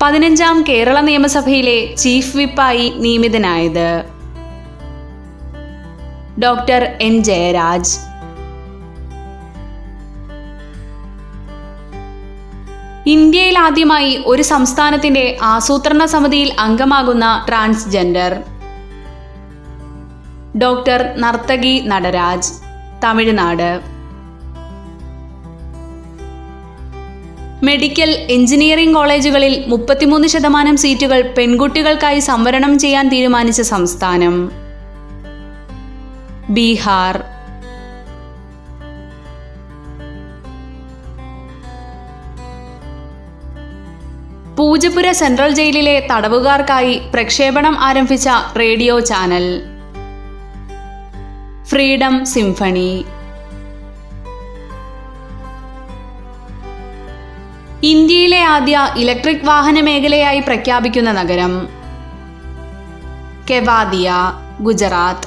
പതിനഞ്ചാം കേരള നിയമസഭയിലെ ചീഫ് വിപ്പായി നിയമിതനായത് ഡോക്ടർ എൻ ജയരാജ് ഇന്ത്യയിൽ ആദ്യമായി ഒരു സംസ്ഥാനത്തിന്റെ ആസൂത്രണ സമിതിയിൽ അംഗമാകുന്ന ട്രാൻസ്ജെൻഡർ ഡോക്ടർ നർത്തകി നടരാജ് തമിഴ്നാട് മെഡിക്കൽ എഞ്ചിനീയറിംഗ് കോളേജുകളിൽ മുപ്പത്തിമൂന്ന് ശതമാനം സീറ്റുകൾ പെൺകുട്ടികൾക്കായി സംവരണം ചെയ്യാൻ തീരുമാനിച്ച സംസ്ഥാനം ബീഹാർ പൂജപ്പുര സെൻട്രൽ ജയിലിലെ തടവുകാർക്കായി പ്രക്ഷേപണം ആരംഭിച്ച റേഡിയോ ചാനൽ ഫ്രീഡം സിംഫണി ഇന്ത്യയിലെ ആദ്യ ഇലക്ട്രിക് വാഹന മേഖലയായി പ്രഖ്യാപിക്കുന്ന നഗരം കെവാദിയ ഗുജറാത്ത്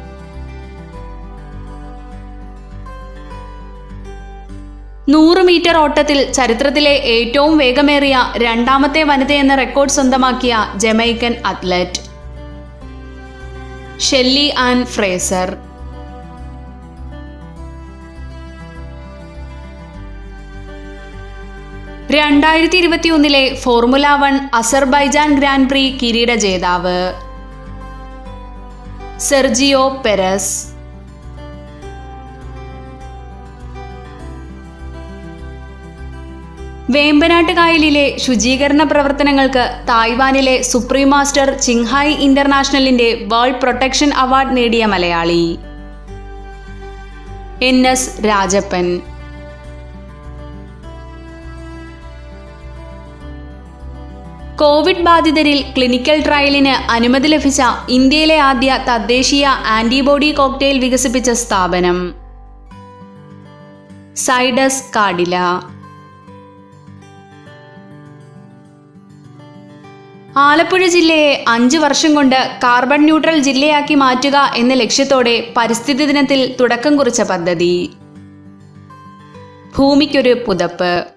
നൂറ് മീറ്റർ ഓട്ടത്തിൽ ചരിത്രത്തിലെ ഏറ്റവും വേഗമേറിയ രണ്ടാമത്തെ വനിതയെന്ന റെക്കോർഡ് സ്വന്തമാക്കിയ Jamaican athlete Shelly Ann Fraser രണ്ടായിരത്തി ഇരുപത്തിയൊന്നിലെ Formula One Azerbaijan Grand Prix കിരീട ജേതാവ് സെർജിയോ പെരസ് വേമ്പനാട്ട് കായലിലെ ശുചീകരണ പ്രവർത്തനങ്ങൾക്ക് തായ്വാനിലെ സുപ്രീം മാസ്റ്റർ ചിങ്ഹായ് ഇന്റർനാഷണലിന്റെ വേൾഡ് പ്രൊട്ടക്ഷൻ അവാർഡ് നേടിയ Malayali N S Rajappan Covid ബാധിതരിൽ ക്ലിനിക്കൽ ട്രയലിന് അനുമതി ലഭിച്ച ഇന്ത്യയിലെ ആദ്യ തദ്ദേശീയ ആന്റിബോഡി കോക്ടെയിൽ വികസിപ്പിച്ച സ്ഥാപനം സൈഡസ് കാഡില ആലപ്പുഴ ജില്ലയെ അഞ്ച് വർഷം കൊണ്ട് കാർബൺ ന്യൂട്രൽ ജില്ലയാക്കി മാറ്റുക എന്ന ലക്ഷ്യത്തോടെ പരിസ്ഥിതി ദിനത്തിൽ തുടക്കം കുറിച്ച പദ്ധതി ഭൂമിക്കൊരു പുതപ്പ്